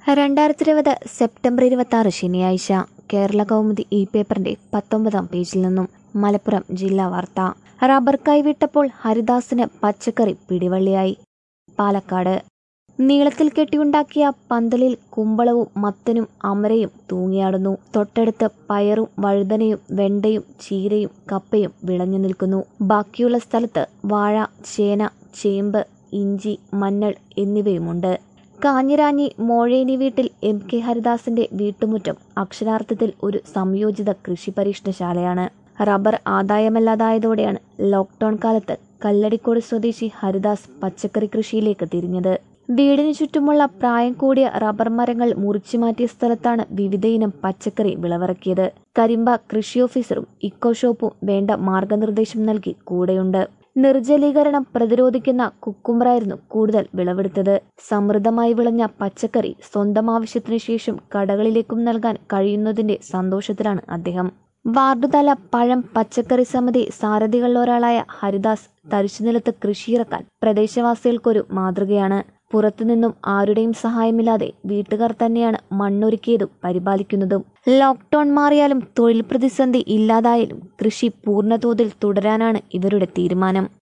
രണ്ടായിരത്തി ഇരുപത് സെപ്റ്റംബർ ഇരുപത്തി ആറ് ശനിയാഴ്ച കേരള കൗമുദി ഇ പേപ്പറിന്റെ പത്തൊമ്പതാം പേജിൽ നിന്നും മലപ്പുറം ജില്ലാ വാർത്ത റബ്ബർ കൈവിട്ടപ്പോൾ ഹരിദാസിന് പച്ചക്കറി പിടിവള്ളിയായി പാലക്കാട് നീളത്തിൽ കെട്ടിയുണ്ടാക്കിയ പന്തലിൽ കുമ്പളവും മത്തനും അമരയും തൂങ്ങിയാടുന്നു തൊട്ടടുത്ത് പയറും വഴുതനയും വെണ്ടയും ചീരയും കപ്പയും വിളഞ്ഞു നിൽക്കുന്നു ബാക്കിയുള്ള സ്ഥലത്ത് വാഴ ചേന ചേമ്പ് ഇഞ്ചി മഞ്ഞൾ എന്നിവയുമുണ്ട് കാഞ്ഞിരാഞ്ഞി മോഴേനി വീട്ടിൽ എം കെ ഹരിദാസിന്റെ വീട്ടുമുറ്റം അക്ഷരാർത്ഥത്തിൽ ഒരു സംയോജിത കൃഷി പരീക്ഷണശാലയാണ് റബ്ബർ ആദായമല്ലാതായതോടെയാണ് ലോക്ക്ഡൌൺ കാലത്ത് കല്ലടിക്കോട് സ്വദേശി ഹരിദാസ് പച്ചക്കറി കൃഷിയിലേക്ക് തിരിഞ്ഞത് വീടിനു ചുറ്റുമുള്ള പ്രായം കൂടിയ റബ്ബർ മരങ്ങൾ മുറിച്ചു മാറ്റിയ സ്ഥലത്താണ് വിവിധയിനം പച്ചക്കറി വിളവിറക്കിയത് കരിമ്പ കൃഷി ഓഫീസറും ഇക്കോ ഷോപ്പും വേണ്ട മാർഗനിർദ്ദേശം നൽകി കൂടെയുണ്ട് നിർജ്ജലീകരണം പ്രതിരോധിക്കുന്ന കുക്കുംബറായിരുന്നു കൂടുതൽ വിളവെടുത്തത് സമൃദ്ധമായി വിളഞ്ഞ പച്ചക്കറി സ്വന്തം ആവശ്യത്തിനു ശേഷം കടകളിലേക്കും നൽകാൻ കഴിയുന്നതിന്റെ സന്തോഷത്തിലാണ് അദ്ദേഹം വാർഡുതല പഴം പച്ചക്കറി സമിതി സാരഥികളിലൊരാളായ ഹരിദാസ് തരിശുനിലത്ത് കൃഷിയിറക്കാൻ പ്രദേശവാസികൾക്കൊരു മാതൃകയാണ് പുറത്തുനിന്നും ആരുടെയും സഹായമില്ലാതെ വീട്ടുകാർ തന്നെയാണ് മണ്ണൊരുക്കിയതും പരിപാലിക്കുന്നതും ലോക്ക്ഡൌൺ മാറിയാലും തൊഴിൽ പ്രതിസന്ധി ഇല്ലാതായാലും കൃഷി പൂർണ്ണതോതിൽ തുടരാനാണ് ഇവരുടെ തീരുമാനം